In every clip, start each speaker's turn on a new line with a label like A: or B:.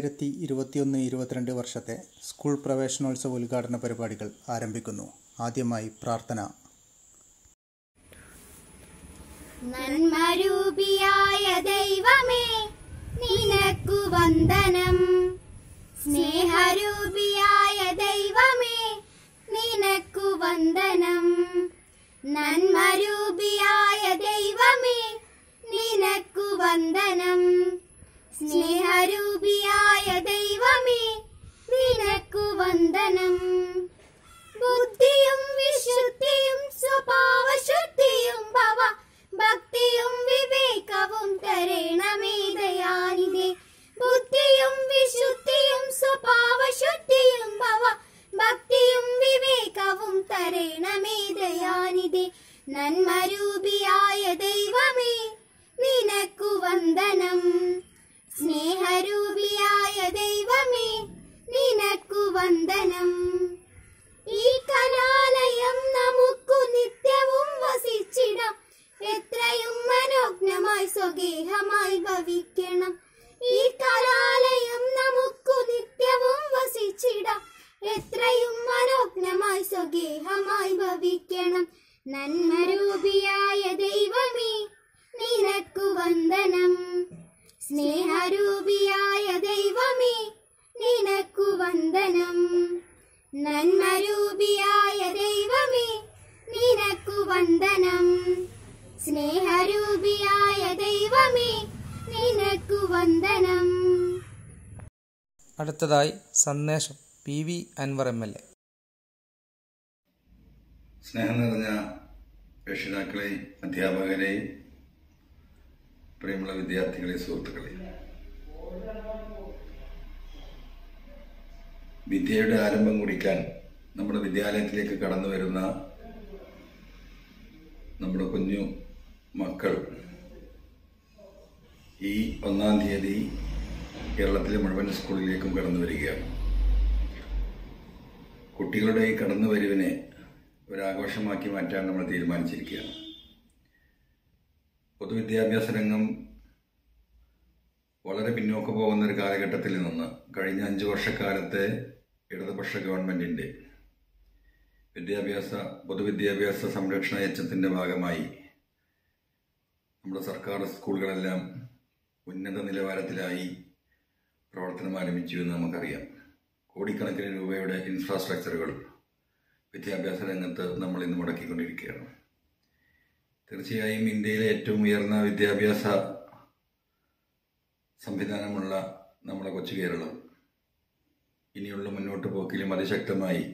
A: രണ്ടായിരത്തി ഇരുപത്തിയൊന്ന് ഇരുപത്തിരണ്ട് വർഷത്തെ സ്കൂൾ പ്രവേശനോത്സവ ഉദ്ഘാടന പരിപാടികൾ ആരംഭിക്കുന്നു ആദ്യമായി പ്രാർത്ഥന
B: നന്മരൂപിയായ ദൈവമേ നിനക്കു വന്ദനം സ്നേഹരൂപിയായ ദൈവമേ നിനക്കു വന്ദനം നന്മരൂപിയായ ദൈവമേ നിനക്കു വന്ദനം സ്നേഹരൂപിയായ ദൈവമേ നിനക്കു വന്ദനം ബുദ്ധിയും വിശുദ്ധിയും സ്വഭാവശുദ്ധിയും ഭവ ഭക്തിയും വിവേകവും തരണമേ ദയാനിധേ ബുദ്ധിയും വിശുദ്ധിയും സ്വഭാവശുദ്ധിയും ഭവ ഭക്തിയും വിവേകവും തരണമേ ദയാനിധേ നന്മരൂപിയായ ദൈവമേ നിനക്കു വന്ദനം സ്നേഹരൂപിയായ ദൈവമേ നിനക്കു വന്ദനം ഈ കലാലയം നമുക്കു നിത്യവും വസിച്ചിടാം എത്രയും മനോജ്ഞമായി സ്വഗേഹമായി ഭവിക്കണം ഈ കലാലയം നമുക്കു നിത്യവും വസിച്ചിടാം എത്രയും മനോജ്ഞമായി സ്വഗേഹമായി ഭവിക്കണം നന്മരൂപിയായ ദൈവമേ നിനക്കു വന്ദനം സ്നേഹരൂപിയായ ദൈവമേ നിനക്കു വന്ദനം നന്മരൂപിയായ ദൈവമേ നിനക്കു വന്ദനം സ്നേഹരൂപിയായ ദൈവമേ നിനക്കു വന്ദനം
C: അടുത്തതായി സന്ദേശം P V Anvar M L A
D: സ്നേഹം നിറഞ്ഞ രക്ഷിതാക്കളെ അധ്യാപകരെ പ്രിയമുള്ള വിദ്യാർത്ഥികളെ സുഹൃത്തുക്കളെ വിദ്യയുടെ ആരംഭം കുറിക്കാൻ നമ്മുടെ വിദ്യാലയത്തിലേക്ക് കടന്നു വരുന്ന നമ്മുടെ കുഞ്ഞു മക്കൾ ഈ ഒന്നാം തീയതി കേരളത്തിലെ മുഴുവൻ സ്കൂളിലേക്കും കടന്നു വരികയാണ് കുട്ടികളുടെ ഈ കടന്നുവരവിനെ ഒരാഘോഷമാക്കി മാറ്റാൻ നമ്മൾ തീരുമാനിച്ചിരിക്കുകയാണ് പൊതുവിദ്യാഭ്യാസ രംഗം വളരെ പിന്നോക്ക പോകുന്ന ഒരു കാലഘട്ടത്തിൽ നിന്ന് കഴിഞ്ഞ അഞ്ചു വർഷക്കാലത്തെ ഇടതുപക്ഷ ഗവൺമെന്റിന്റെ വിദ്യാഭ്യാസ പൊതുവിദ്യാഭ്യാസ സംരക്ഷണ യജ്ഞത്തിന്റെ ഭാഗമായി നമ്മുടെ സർക്കാർ സ്കൂളുകളെല്ലാം ഉന്നത നിലവാരത്തിലായി പ്രവർത്തനം ആരംഭിച്ചു എന്ന് നമുക്കറിയാം കോടിക്കണക്കിന് രൂപയുടെ ഇൻഫ്രാസ്ട്രക്ചറുകൾ വിദ്യാഭ്യാസ രംഗത്ത് നമ്മൾ ഇന്ന് മുടക്കിക്കൊണ്ടിരിക്കുകയാണ് തീർച്ചയായും ഇന്ത്യയിലെ ഏറ്റവും ഉയർന്ന വിദ്യാഭ്യാസ സംവിധാനമുള്ള നമ്മുടെ കൊച്ചു കേരളം ഇനിയുള്ള മുന്നോട്ട് പോക്കിലും അതിശക്തമായി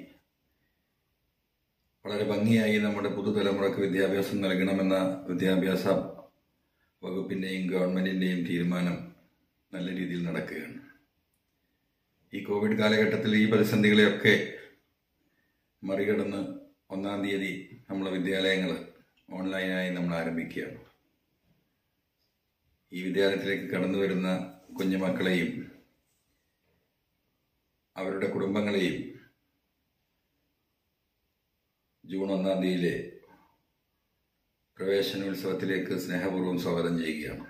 D: വളരെ ഭംഗിയായി നമ്മുടെ പുതുതലമുറക്ക് വിദ്യാഭ്യാസം നൽകണമെന്ന വിദ്യാഭ്യാസ വകുപ്പിന്റെയും ഗവൺമെന്റിന്റെയും തീരുമാനം നല്ല രീതിയിൽ നടക്കുകയാണ് ഈ കോവിഡ് കാലഘട്ടത്തിൽ ഈ പ്രതിസന്ധികളെയൊക്കെ മറികടന്ന് ഒന്നാം തീയതി നമ്മളെ വിദ്യാലയങ്ങൾ ഓൺലൈനായി നമ്മൾ ആരംഭിക്കുകയാണ് ഈ വിദ്യാലയത്തിലേക്ക് കടന്നു വരുന്ന കുഞ്ഞുമക്കളെയും അവരുടെ കുടുംബങ്ങളെയും ജൂൺ ഒന്നാം തീയതിയിലെ പ്രവേശനോത്സവത്തിലേക്ക് സ്നേഹപൂർവ്വം സ്വാഗതം ചെയ്യുകയാണ്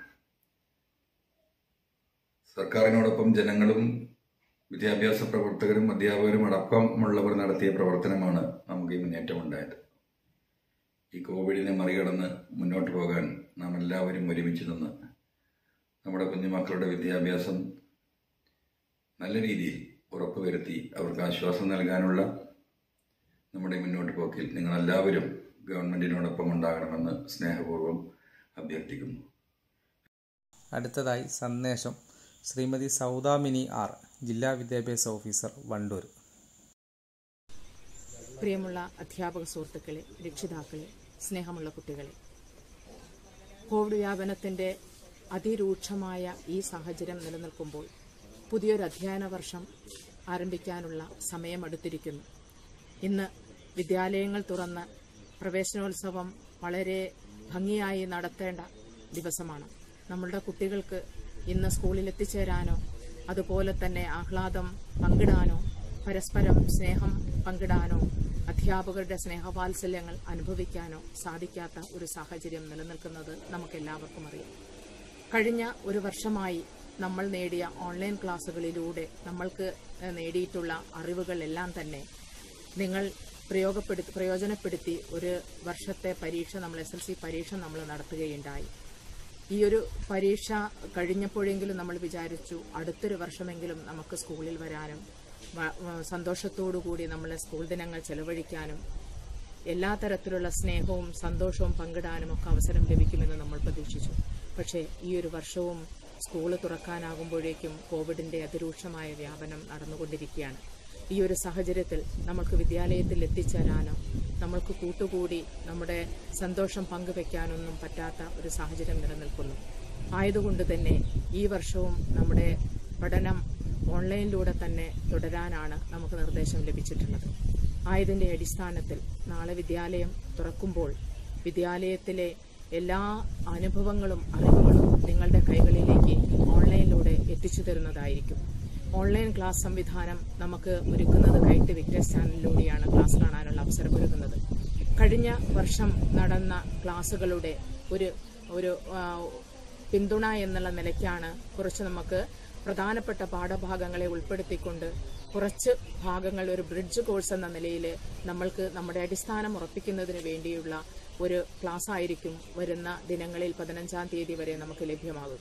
D: സർക്കാരിനോടൊപ്പം ജനങ്ങളും വിദ്യാഭ്യാസ പ്രവർത്തകരും അധ്യാപകരും അടക്കമുള്ളവർ നടത്തിയ പ്രവർത്തനമാണ് നമുക്ക് ഈ മുന്നേറ്റം ഉണ്ടായത് ഈ കോവിഡിനെ മറികടന്ന് മുന്നോട്ട് പോകാൻ നാം എല്ലാവരും ഒരുമിച്ച് നിന്ന് നമ്മുടെ കുഞ്ഞുമക്കളുടെ വിദ്യാഭ്യാസം നല്ല രീതിയിൽ ഉറപ്പുവരുത്തി അവർക്ക് ആശ്വാസം നൽകാനുള്ള നമ്മുടെ മുന്നോട്ട് പോക്കിൽ നിങ്ങളെല്ലാവരും ഗവൺമെന്റിനോടൊപ്പം ഉണ്ടാകണമെന്ന് സ്നേഹപൂർവ്വം അഭ്യർത്ഥിക്കുന്നു
C: അടുത്തതായി സന്ദേശം ശ്രീമതി സൗദാമിനി ആർ ജില്ലാ വിദ്യാഭ്യാസ ഓഫീസർ വണ്ടൂർ
E: പ്രിയമുള്ള അധ്യാപക സുഹൃത്തുക്കളെ രക്ഷിതാക്കളെ സ്നേഹമുള്ള കുട്ടികളെ കോവിഡ് വ്യാപനത്തിന്റെ അതിരൂക്ഷമായ ഈ സാഹചര്യം നിലനിൽക്കുമ്പോൾ പുതിയൊരു അധ്യയന വർഷം ആരംഭിക്കാനുള്ള സമയമെടുത്തിരിക്കുന്നു ഇന്ന് വിദ്യാലയങ്ങൾ തുറന്ന് പ്രവേശനോത്സവം വളരെ ഭംഗിയായി നടത്തേണ്ട ദിവസമാണ് നമ്മളുടെ കുട്ടികൾക്ക് ഇന്ന് സ്കൂളിൽ എത്തിച്ചേരാനോ അതുപോലെ തന്നെ ആഹ്ലാദം പങ്കിടാനോ പരസ്പരം സ്നേഹം പങ്കിടാനോ അധ്യാപകരുടെ സ്നേഹവാത്സല്യങ്ങൾ അനുഭവിക്കാനോ സാധിക്കാത്ത ഒരു സാഹചര്യം നിലനിൽക്കുന്നത് നമുക്കെല്ലാവർക്കും അറിയാം കഴിഞ്ഞ ഒരു വർഷമായി നമ്മൾ നേടിയ ഓൺലൈൻ ക്ലാസ്സുകളിലൂടെ നമ്മൾക്ക് ഏഹ്, നേടിയിട്ടുള്ള അറിവുകളെല്ലാം തന്നെ നിങ്ങൾ പ്രയോഗപ്പെടുത്തി പ്രയോജനപ്പെടുത്തി ഒരു വർഷത്തെ പരീക്ഷ നമ്മൾ എസ് എൽ സി പരീക്ഷ നമ്മൾ നടത്തുകയുണ്ടായി ഈ ഒരു പരീക്ഷ കഴിഞ്ഞപ്പോഴെങ്കിലും നമ്മൾ വിചാരിച്ചു അടുത്തൊരു വർഷമെങ്കിലും നമുക്ക് സ്കൂളിൽ വരാനും വ- വ- സന്തോഷത്തോടു കൂടി നമ്മളെ സ്കൂൾ ദിനങ്ങൾ ചെലവഴിക്കാനും എല്ലാ തരത്തിലുള്ള സ്നേഹവും സന്തോഷവും പങ്കിടാനും ഒക്കെ അവസരം ലഭിക്കുമെന്ന് നമ്മൾ പ്രതീക്ഷിച്ചു പക്ഷേ ഈ ഒരു വർഷവും സ്കൂള് തുറക്കാനാകുമ്പോഴേക്കും കോവിഡിന്റെ അതിരൂക്ഷമായ വ്യാപനം നടന്നുകൊണ്ടിരിക്കുകയാണ് ഈ ഒരു സാഹചര്യത്തിൽ നമുക്ക് വിദ്യാലയത്തിൽ എത്തിച്ചേരാനോ നമ്മൾക്ക് കൂട്ടുകൂടി നമ്മുടെ സന്തോഷം പങ്കുവെക്കാനൊന്നും പറ്റാത്ത ഒരു സാഹചര്യം നിലനിൽക്കുന്നു ആയതുകൊണ്ട് തന്നെ ഈ വർഷവും നമ്മുടെ പഠനം ഓൺലൈനിലൂടെ തന്നെ തുടരാനാണ് നമുക്ക് നിർദ്ദേശം ലഭിച്ചിട്ടുള്ളത് ആയതിന്റെ അടിസ്ഥാനത്തിൽ നാളെ വിദ്യാലയം തുറക്കുമ്പോൾ വിദ്യാലയത്തിലെ എല്ലാ അനുഭവങ്ങളും അറിവുകളും നിങ്ങളുടെ കൈകളിലേക്ക് ഓൺലൈനിലൂടെ എത്തിച്ചു തരുന്നതായിരിക്കും ഓൺലൈൻ ക്ലാസ് സംവിധാനം നമുക്ക് ഒരുക്കുന്നത് കൈറ്റ് വിക്ടേഴ്സ് ചാനലിലൂടെയാണ് ക്ലാസ് കാണാനുള്ള അവസരം ഒരുക്കുന്നത് കഴിഞ്ഞ വർഷം നടന്ന ക്ലാസ്സുകളുടെ ഒരു ഒരു ആ, പിന്തുണ എന്നുള്ള നിലയ്ക്കാണ് കുറച്ച് നമുക്ക് പ്രധാനപ്പെട്ട പാഠഭാഗങ്ങളെ ഉൾപ്പെടുത്തിക്കൊണ്ട് കുറച്ച് ഭാഗങ്ങൾ ഒരു ബ്രിഡ്ജ് കോഴ്സ് എന്ന നിലയിൽ നമ്മൾക്ക് നമ്മുടെ അടിസ്ഥാനം ഉറപ്പിക്കുന്നതിന് വേണ്ടിയുള്ള ഒരു ക്ലാസ് ആയിരിക്കും വരുന്ന ദിനങ്ങളിൽ പതിനഞ്ചാം തീയതി വരെ നമുക്ക് ലഭ്യമാകുക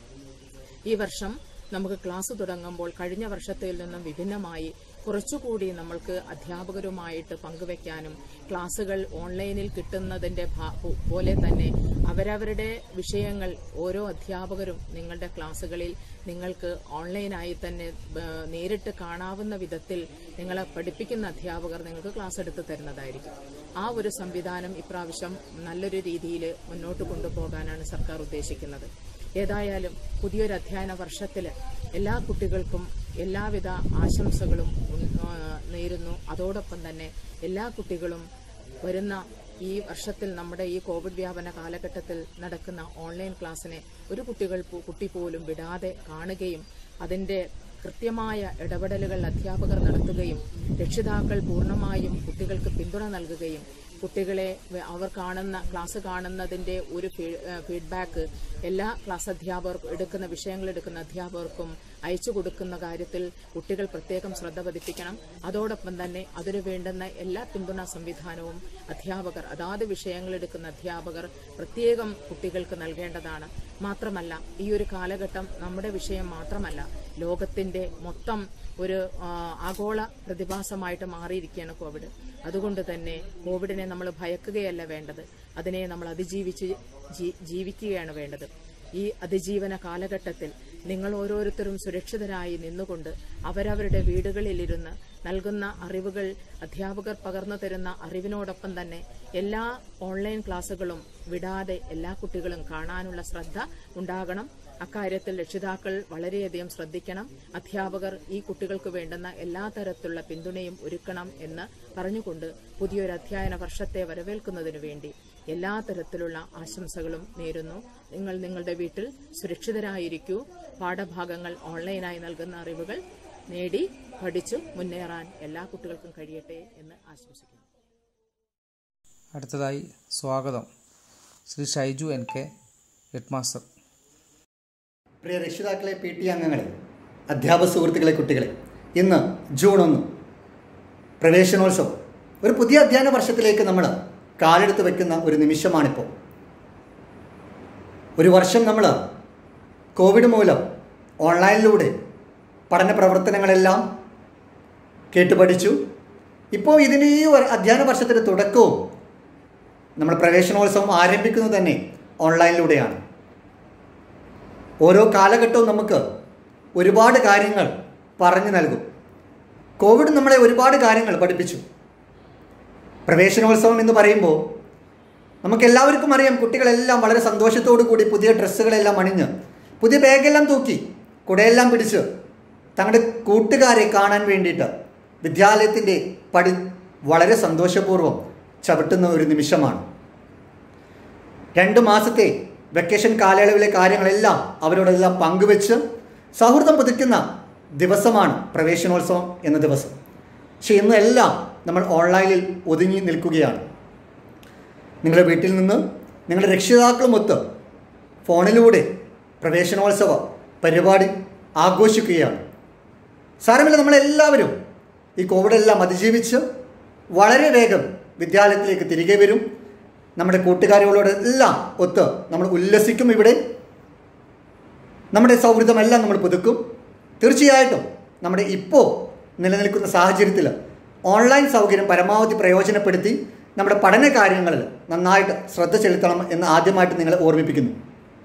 E: ഈ വർഷം നമുക്ക് ക്ലാസ് തുടങ്ങുമ്പോൾ കഴിഞ്ഞ വർഷത്തിൽ നിന്നും വിഭിന്നമായി കുറച്ചുകൂടി നമ്മൾക്ക് അധ്യാപകരുമായിട്ട് പങ്കുവെക്കാനും ക്ലാസുകൾ ഓൺലൈനിൽ കിട്ടുന്നതിന്റെ ഭാ- പോ- പോലെ തന്നെ അവരവരുടെ വിഷയങ്ങൾ ഓരോ അധ്യാപകരും നിങ്ങളുടെ ക്ലാസുകളിൽ നിങ്ങൾക്ക് ഓൺലൈനായി തന്നെ ആ, നേരിട്ട് കാണാവുന്ന വിധത്തിൽ നിങ്ങളെ പഠിപ്പിക്കുന്ന അധ്യാപകർ നിങ്ങൾക്ക് ക്ലാസ് എടുത്ത് തരുന്നതായിരിക്കും ആ ഒരു സംവിധാനം ഇപ്രാവശ്യം നല്ലൊരു രീതിയിൽ മുന്നോട്ട് കൊണ്ടുപോകാനാണ് സർക്കാർ ഉദ്ദേശിക്കുന്നത് ഏതായാലും പുതിയൊരു അധ്യയന വർഷത്തിൽ എല്ലാ കുട്ടികൾക്കും എല്ലാവിധ ആശംസകളും ഉൺ- ആ, നേരുന്നു അതോടൊപ്പം തന്നെ എല്ലാ കുട്ടികളും വരുന്ന ഈ വർഷത്തിൽ നമ്മുടെ ഈ കോവിഡ് വ്യാപന കാലഘട്ടത്തിൽ നടക്കുന്ന ഓൺലൈൻ ക്ലാസ്സിനെ ഒരു കുട്ടികൾ പോ- കുട്ടി പോലും വിടാതെ കാണുകയും അതിന്റെ കൃത്യമായ ഇടപെടലുകൾ അധ്യാപകർ നടത്തുകയും രക്ഷിതാക്കൾ പൂർണ്ണമായും കുട്ടികൾക്ക് പിന്തുണ നൽകുകയും കുട്ടികളെ വ- അവർ കാണുന്ന ക്ലാസ് കാണുന്നതിന്റെ ഒരു ഫീ- ഏഹ് ഫീഡ്ബാക്ക് എല്ലാ ക്ലാസ് അധ്യാപകർക്കും എടുക്കുന്ന വിഷയങ്ങൾ എടുക്കുന്ന അധ്യാപകർക്കും അയച്ചു കൊടുക്കുന്ന കാര്യത്തിൽ കുട്ടികൾ പ്രത്യേകം ശ്രദ്ധ പതിപ്പിക്കണം അതോടൊപ്പം തന്നെ അതിനു വേണ്ടുന്ന എല്ലാ പിന്തുണാ സംവിധാനവും അധ്യാപകർ അതാത് വിഷയങ്ങൾ എടുക്കുന്ന അധ്യാപകർ പ്രത്യേകം കുട്ടികൾക്ക് നൽകേണ്ടതാണ് മാത്രമല്ല ഈ ഒരു കാലഘട്ടം നമ്മുടെ വിഷയം മാത്രമല്ല ലോകത്തിന്റെ മൊത്തം ഒരു ആ, ആഗോള പ്രതിഭാസമായിട്ട് മാറിയിരിക്കുകയാണ് കോവിഡ് അതുകൊണ്ട് തന്നെ കോവിഡിനെ നമ്മൾ ഭയക്കുകയല്ല വേണ്ടത് അതിനെ നമ്മൾ അതിജീവിച്ച് ജീ- ജീവിക്കുകയാണ് വേണ്ടത് ഈ അതിജീവന കാലഘട്ടത്തിൽ നിങ്ങൾ ഓരോരുത്തരും സുരക്ഷിതരായി നിന്നുകൊണ്ട് അവരവരുടെ വീടുകളിലിരുന്ന് നൽകുന്ന അറിവുകൾ അധ്യാപകർ പകർന്നു തരുന്ന അറിവിനോടൊപ്പം തന്നെ എല്ലാ ഓൺലൈൻ ക്ലാസുകളും വിടാതെ എല്ലാ കുട്ടികളും കാണാനുള്ള ശ്രദ്ധ ഉണ്ടാകണം അക്കാര്യത്തിൽ രക്ഷിതാക്കൾ വളരെയധികം ശ്രദ്ധിക്കണം അധ്യാപകർ ഈ കുട്ടികൾക്ക് വേണ്ടുന്ന എല്ലാ തരത്തിലുള്ള പിന്തുണയും ഒരുക്കണം എന്ന് പറഞ്ഞുകൊണ്ട് പുതിയൊരു അധ്യയന വർഷത്തെ വരവേൽക്കുന്നതിനു വേണ്ടി എല്ലാ തരത്തിലുള്ള ആശംസകളും നേരുന്നു നിങ്ങൾ നിങ്ങളുടെ വീട്ടിൽ സുരക്ഷിതരായിരിക്കൂ പാഠഭാഗങ്ങൾ ഓൺലൈനായി നൽകുന്ന അറിവുകൾ നേടി പഠിച്ചു മുന്നേറാൻ എല്ലാ കുട്ടികൾക്കും കഴിയട്ടെ എന്ന് ആശംസിക്കുന്നു
C: അടുത്തതായി സ്വാഗതം Shri Shaiju N K headmaster
F: പ്രിയ രക്ഷിതാക്കളെ പി ടി അംഗങ്ങളെ അധ്യാപക സുഹൃത്തുക്കളെ കുട്ടികളെ ഇന്ന് ജൂൺ ഒന്ന് പ്രവേശനോത്സവം ഒരു പുതിയ അധ്യയന വർഷത്തിലേക്ക് നമ്മൾ കാലെടുത്ത് വെക്കുന്ന ഒരു നിമിഷമാണിപ്പോൾ ഒരു വർഷം നമ്മൾ കോവിഡ് മൂലം ഓൺലൈനിലൂടെ പഠന പ്രവർത്തനങ്ങളെല്ലാം കേട്ടു പഠിച്ചു ഇപ്പോൾ ഇതിൻ്റെ ഈ ഒരു അധ്യയന വർഷത്തിൻ്റെ തുടക്കവും നമ്മൾ പ്രവേശനോത്സവം ആരംഭിക്കുന്നത് തന്നെ ഓൺലൈനിലൂടെയാണ് ഓരോ കാലഘട്ടവും നമുക്ക് ഒരുപാട് കാര്യങ്ങൾ പറഞ്ഞു നൽകും കോവിഡ് നമ്മളെ ഒരുപാട് കാര്യങ്ങൾ പഠിപ്പിച്ചു പ്രവേശനോത്സവം എന്ന് പറയുമ്പോൾ നമുക്കെല്ലാവർക്കും അറിയാം കുട്ടികളെല്ലാം വളരെ സന്തോഷത്തോടു കൂടി പുതിയ ഡ്രസ്സുകളെല്ലാം അണിഞ്ഞ് പുതിയ ബാഗെല്ലാം തൂക്കി കുടയെല്ലാം പിടിച്ച് തങ്ങളുടെ കൂട്ടുകാരെ കാണാൻ വേണ്ടിയിട്ട് വിദ്യാലയത്തിൻ്റെ പടി വളരെ സന്തോഷപൂർവ്വം ചവിട്ടുന്ന ഒരു നിമിഷമാണ് രണ്ട് മാസത്തെ വെക്കേഷൻ കാലയളവിലെ കാര്യങ്ങളെല്ലാം അവരോടെല്ലാം പങ്കുവെച്ച് സൗഹൃദം പുതുക്കുന്ന ദിവസമാണ് പ്രവേശനോത്സവം എന്ന ദിവസം പക്ഷെ ഇന്ന് എല്ലാം നമ്മൾ ഓൺലൈനിൽ ഒതുങ്ങി നിൽക്കുകയാണ് നിങ്ങളുടെ വീട്ടിൽ നിന്ന് നിങ്ങളുടെ രക്ഷിതാക്കളുമൊത്ത് ഫോണിലൂടെ പ്രവേശനോത്സവ പരിപാടി ആഘോഷിക്കുകയാണ് സാരമില്ല നമ്മളെല്ലാവരും ഈ കോവിഡ് എല്ലാം അതിജീവിച്ച് വളരെ വേഗം വിദ്യാലയത്തിലേക്ക് തിരികെ വരും നമ്മുടെ കൂട്ടുകാരികളോട് എല്ലാം ഒത്ത് നമ്മൾ ഉല്ലസിക്കും ഇവിടെ നമ്മുടെ സൗഹൃദമെല്ലാം നമ്മൾ പുതുക്കും തീർച്ചയായിട്ടും നമ്മുടെ ഇപ്പോൾ നിലനിൽക്കുന്ന സാഹചര്യത്തിൽ ഓൺലൈൻ സൗകര്യം പരമാവധി പ്രയോജനപ്പെടുത്തി നമ്മുടെ പഠന കാര്യങ്ങളിൽ നന്നായിട്ട് ശ്രദ്ധ ചെലുത്തണം എന്ന് ആദ്യമായിട്ട് നിങ്ങളെ ഓർമ്മിപ്പിക്കുന്നു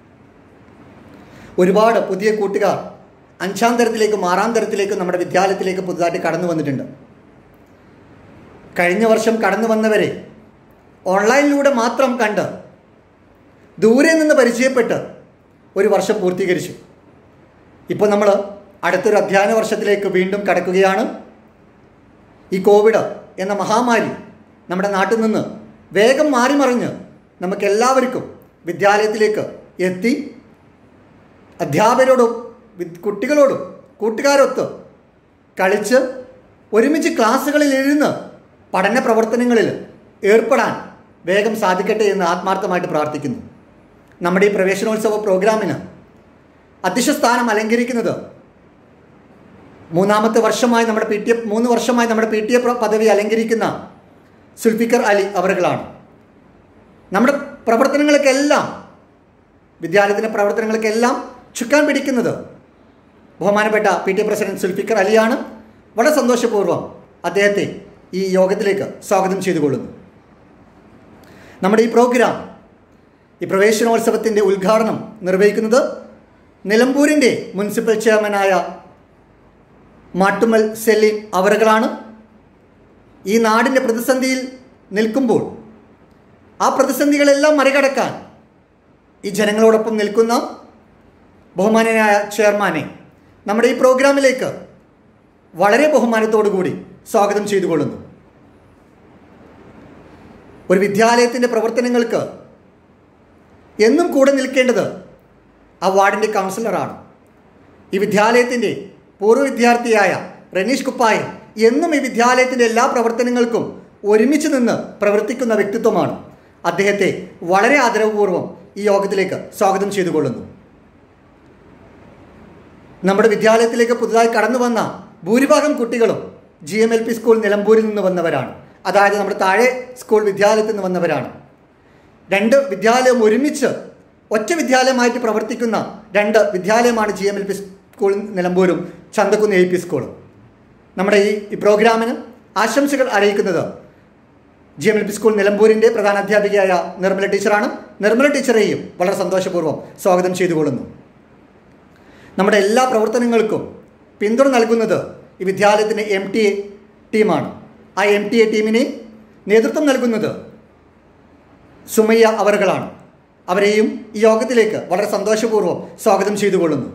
F: ഒരുപാട് പുതിയ കൂട്ടുകാർ അഞ്ചാം തരത്തിലേക്കും ആറാം തരത്തിലേക്കും നമ്മുടെ വിദ്യാലയത്തിലേക്ക് പുതുതായിട്ട് കടന്നു വന്നിട്ടുണ്ട് കഴിഞ്ഞ വർഷം കടന്നു വന്നവരെ ഓൺലൈനിലൂടെ മാത്രം കണ്ട് ദൂരെ നിന്ന് പരിചയപ്പെട്ട് ഒരു വർഷം പൂർത്തീകരിച്ചു ഇപ്പോൾ നമ്മൾ അടുത്തൊരു അധ്യയന വർഷത്തിലേക്ക് വീണ്ടും കടക്കുകയാണ് ഈ കോവിഡ് എന്ന മഹാമാരി നമ്മുടെ നാട്ടിൽ നിന്ന് വേഗം മാറി മറിഞ്ഞ് നമുക്കെല്ലാവർക്കും വിദ്യാലയത്തിലേക്ക് എത്തി അധ്യാപകരോടും വിദ് കുട്ടികളോടും കൂട്ടുകാരൊത്ത് കളിച്ച് ഒരുമിച്ച് ക്ലാസ്സുകളിൽ ഇരുന്ന് പഠന പ്രവർത്തനങ്ങളിൽ ഏർപ്പെടാൻ വേഗം സാധിക്കട്ടെ എന്ന് ആത്മാർത്ഥമായിട്ട് പ്രാർത്ഥിക്കുന്നു നമ്മുടെ ഈ പ്രവേശനോത്സവ പ്രോഗ്രാമിന് അധ്യക്ഷ സ്ഥാനം അലങ്കരിക്കുന്നത് മൂന്നാമത്തെ വർഷമായി നമ്മുടെ പി ടി എ മൂന്ന് വർഷമായി നമ്മുടെ പി ടി എ പദവി അലങ്കരിക്കുന്ന സുൽഫിക്കർ അലി അവറുകളാണ് നമ്മുടെ പ്രവർത്തനങ്ങൾക്കെല്ലാം വിദ്യാലയത്തിൻ്റെ പ്രവർത്തനങ്ങൾക്കെല്ലാം ചുക്കാൻ പിടിക്കുന്നത് ബഹുമാനപ്പെട്ട P T A president Sulfikar അലിയാണ് വളരെ സന്തോഷപൂർവ്വം അദ്ദേഹത്തെ ഈ യോഗത്തിലേക്ക് സ്വാഗതം ചെയ്തുകൊള്ളുന്നു നമ്മുടെ ഈ പ്രോഗ്രാം ഈ പ്രവേശനോത്സവത്തിൻ്റെ ഉദ്ഘാടനം നിർവഹിക്കുന്നത് നിലമ്പൂരിൻ്റെ മുനിസിപ്പൽ ചെയർമാനായ മാട്ടുമൽ സെലീം അവറുകളാണ് ഈ നാടിൻ്റെ പ്രതിസന്ധിയിൽ നിൽക്കുമ്പോൾ ആ പ്രതിസന്ധികളെല്ലാം മറികടക്കാൻ ഈ ജനങ്ങളോടൊപ്പം നിൽക്കുന്ന ബഹുമാനനായ ചെയർമാനെ നമ്മുടെ ഈ പ്രോഗ്രാമിലേക്ക് വളരെ ബഹുമാനത്തോടു കൂടി സ്വാഗതം ചെയ്തുകൊള്ളുന്നു ഒരു വിദ്യാലയത്തിൻ്റെ പ്രവർത്തനങ്ങൾക്ക് എന്നും കൂടെ നിൽക്കേണ്ടത് ആ വാർഡിൻ്റെ കൗൺസിലറാണ് ഈ വിദ്യാലയത്തിൻ്റെ പൂർവ്വ വിദ്യാർത്ഥിയായ റനീഷ് കുപ്പായൻ എന്നും ഈ വിദ്യാലയത്തിൻ്റെ എല്ലാ പ്രവർത്തനങ്ങൾക്കും ഒരുമിച്ച് നിന്ന് പ്രവർത്തിക്കുന്ന വ്യക്തിത്വമാണ് അദ്ദേഹത്തെ വളരെ ആദരവപൂർവ്വം ഈ യോഗത്തിലേക്ക് സ്വാഗതം ചെയ്തുകൊള്ളുന്നു നമ്മുടെ വിദ്യാലയത്തിലേക്ക് പുതുതായി കടന്നു വന്ന ഭൂരിഭാഗം കുട്ടികളും G M L P school നിലമ്പൂരിൽ നിന്ന് വന്നവരാണ് അതായത് നമ്മുടെ താഴെ സ്കൂൾ വിദ്യാലയത്തിൽ നിന്ന് വന്നവരാണ് രണ്ട് വിദ്യാലയം ഒരുമിച്ച് ഒറ്റ വിദ്യാലയമായിട്ട് പ്രവർത്തിക്കുന്ന രണ്ട് വിദ്യാലയമാണ് G M L P school നിലമ്പൂരും ചന്തക്കുന്ന് എ പി സ്കൂളും നമ്മുടെ ഈ ഈ പ്രോഗ്രാമിന് ആശംസകൾ അറിയിക്കുന്നത് G M L P school നിലമ്പൂരിൻ്റെ പ്രധാന അധ്യാപികയായ നിർമ്മല ടീച്ചറാണ് നിർമ്മല ടീച്ചറെയും വളരെ സന്തോഷപൂർവ്വം സ്വാഗതം ചെയ്തുകൊള്ളുന്നു നമ്മുടെ എല്ലാ പ്രവർത്തനങ്ങൾക്കും പിന്തുണ നൽകുന്നത് ഈ വിദ്യാലയത്തിൻ്റെ എം ടി എ ടീമാണ് ആ എം ടി എ ടീമിനെ നേതൃത്വം നൽകുന്നത് സുമയ്യ അവറുകളാണ് അവരെയും ഈ യോഗത്തിലേക്ക് വളരെ സന്തോഷപൂർവ്വം സ്വാഗതം ചെയ്തുകൊള്ളുന്നു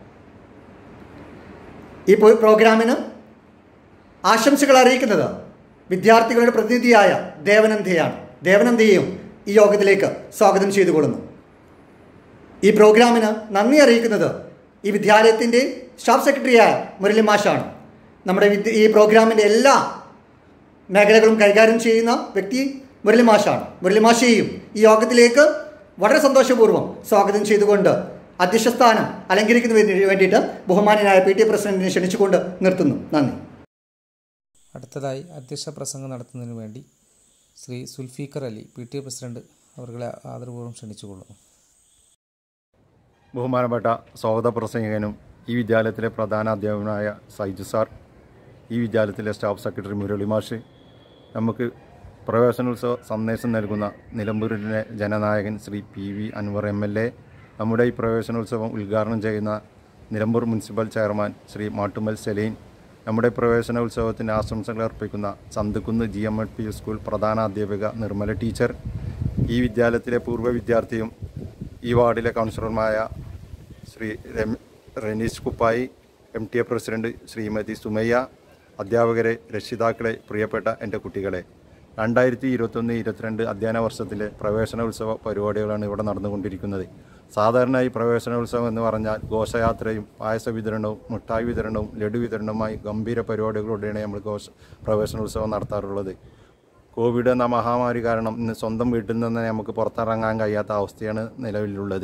F: ഈ പോ- പ്രോഗ്രാമിന് ആശംസകൾ അറിയിക്കുന്നത് വിദ്യാർത്ഥികളുടെ പ്രതിനിധിയായ ദേവനന്ദയാണ് ദേവനന്ദയെയും ഈ യോഗത്തിലേക്ക് സ്വാഗതം ചെയ്തുകൊള്ളുന്നു ഈ പ്രോഗ്രാമിന് നന്ദി അറിയിക്കുന്നത് ഈ വിദ്യാലയത്തിൻ്റെ സ്റ്റാഫ് സെക്രട്ടറിയായ മുരളി മാഷാണ് നമ്മുടെ വിദ്യ ഈ പ്രോഗ്രാമിൻ്റെ എല്ലാ മേഖലകളും കൈകാര്യം ചെയ്യുന്ന വ്യക്തി മുരളി മാഷാണ് മുരളി മാഷയെയും ഈ യോഗത്തിലേക്ക് വളരെ സന്തോഷപൂർവ്വം സ്വാഗതം ചെയ്തുകൊണ്ട് അധ്യക്ഷസ്ഥാനം അലങ്കരിക്കുന്നതിന് വേണ്ടിയിട്ട് ബഹുമാനായ പി ടി എ പ്രസിഡന്റിനെ ക്ഷണിച്ചുകൊണ്ട് നിർത്തുന്നു നന്ദി
C: അടുത്തതായി അധ്യക്ഷ പ്രസംഗം നടത്തുന്നതിന് വേണ്ടി Shri Sulfikar Ali P T A president അവരുടെ ആദരപൂർവ്വം ക്ഷണിച്ചുകൊള്ളുന്നു
G: ബഹുമാനപ്പെട്ട സ്വാഗത പ്രസംഗകനും ഈ വിദ്യാലയത്തിലെ പ്രധാന അധ്യാപകനായ സൈജു സാർ ഈ വിദ്യാലയത്തിലെ സ്റ്റാഫ് സെക്രട്ടറി മുരളി മാഷ് നമുക്ക് പ്രവേശനോത്സവ സന്ദേശം നൽകുന്ന നിലമ്പൂരിലെ ജനനായകൻ Shri P V Anvar M L A നമ്മുടെ ഈ പ്രവേശനോത്സവം ഉദ്ഘാടനം ചെയ്യുന്ന നിലമ്പൂർ മുനിസിപ്പൽ ചെയർമാൻ ശ്രീ മാട്ടുമൽ സലീൻ നമ്മുടെ പ്രവേശനോത്സവത്തിന് ആശംസകൾ അർപ്പിക്കുന്ന ചന്തക്കുന്ന് ജി എം എഡ് പി സ്കൂൾ പ്രധാന അധ്യാപിക നിർമ്മല ടീച്ചർ ഈ വിദ്യാലയത്തിലെ പൂർവ്വ വിദ്യാർത്ഥിയും ഈ വാർഡിലെ കൗൺസിലർമാരായ Shri Rama Ranish Kuppayi M T A president Shrimati Sumayya അധ്യാപകരെ രക്ഷിതാക്കളെ പ്രിയപ്പെട്ട എൻ്റെ കുട്ടികളെ രണ്ടായിരത്തി ഇരുപത്തൊന്ന് ഇരുപത്തിരണ്ട് അധ്യയന വർഷത്തിലെ പ്രവേശനോത്സവ പരിപാടികളാണ് ഇവിടെ നടന്നുകൊണ്ടിരിക്കുന്നത് സാധാരണ ഈ പ്രവേശനോത്സവം എന്ന് പറഞ്ഞാൽ ഘോഷയാത്രയും പായസ വിതരണവും മിഠായി വിതരണവും ലഡു വിതരണവുമായി ഗംഭീര പരിപാടികളോടെയാണ് നമ്മൾ ഘോഷ പ്രവേശനോത്സവം നടത്താറുള്ളത് കോവിഡ് എന്ന മഹാമാരി കാരണം ഇന്ന് സ്വന്തം വീട്ടിൽ നിന്ന് നമുക്ക് പുറത്തിറങ്ങാൻ കഴിയാത്ത അവസ്ഥയാണ് നിലവിലുള്ളത്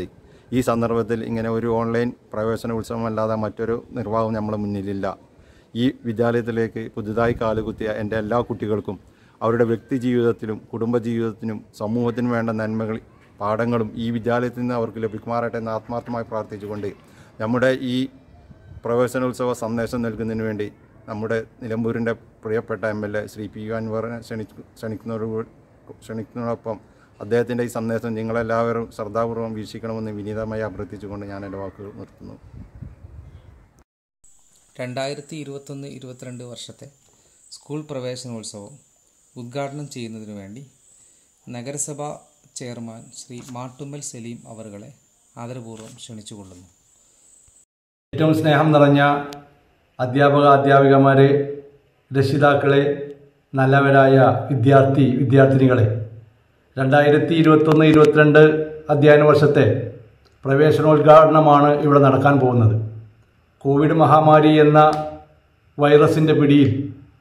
G: ഈ സന്ദർഭത്തിൽ ഇങ്ങനെ ഒരു ഓൺലൈൻ പ്രവേശന ഉത്സവമല്ലാതെ മറ്റൊരു നിർവാഹം നമ്മുടെ മുന്നിലില്ല ഈ വിദ്യാലയത്തിലേക്ക് പുതുതായി കാലുകുത്തിയ എൻ്റെ എല്ലാ കുട്ടികൾക്കും അവരുടെ വ്യക്തി ജീവിതത്തിലും കുടുംബജീവിതത്തിനും സമൂഹത്തിനും വേണ്ട നന്മകൾ പാഠങ്ങളും ഈ വിദ്യാലയത്തിൽ നിന്ന് അവർക്ക് ലഭിക്കുമാറട്ടെ എന്ന് ആത്മാർത്ഥമായി പ്രാർത്ഥിച്ചുകൊണ്ട് നമ്മുടെ ഈ പ്രവേശനോത്സവ സന്ദേശം നൽകുന്നതിന് വേണ്ടി നമ്മുടെ നിലമ്പൂരിൻ്റെ പ്രിയപ്പെട്ട M L A Shri P U അൻവറിനെ ക്ഷണി ക്ഷണിക്കുന്നതോട് ക്ഷണിക്കുന്നതോടൊപ്പം അദ്ദേഹത്തിൻ്റെ ഈ സന്ദേശം നിങ്ങളെല്ലാവരും ശ്രദ്ധാപൂർവ്വം വീക്ഷിക്കണമെന്ന് വിനീതമായി അഭ്യർത്ഥിച്ചുകൊണ്ട് ഞാൻ എൻ്റെ വാക്കുകൾ നിർത്തുന്നു
C: രണ്ടായിരത്തി ഇരുപത്തൊന്ന് ഇരുപത്തിരണ്ട് വർഷത്തെ സ്കൂൾ പ്രവേശനോത്സവം ഉദ്ഘാടനം ചെയ്യുന്നതിനു വേണ്ടി നഗരസഭാ ചെയർമാൻ ശ്രീ മാട്ടുമ്മൽ സലീം അവറുകളെ ആദരപൂർവ്വം ക്ഷണിച്ചുകൊള്ളുന്നു
H: ഏറ്റവും സ്നേഹം നിറഞ്ഞ അധ്യാപക അധ്യാപികമാരെ രക്ഷിതാക്കളെ നല്ലവരായ വിദ്യാർത്ഥി വിദ്യാർത്ഥിനികളെ രണ്ടായിരത്തി ഇരുപത്തൊന്ന് ഇരുപത്തിരണ്ട് അധ്യയന വർഷത്തെ പ്രവേശനോദ്ഘാടനമാണ് ഇവിടെ നടക്കാൻ പോകുന്നത് കോവിഡ് മഹാമാരി എന്ന വൈറസിൻ്റെ പിടിയിൽ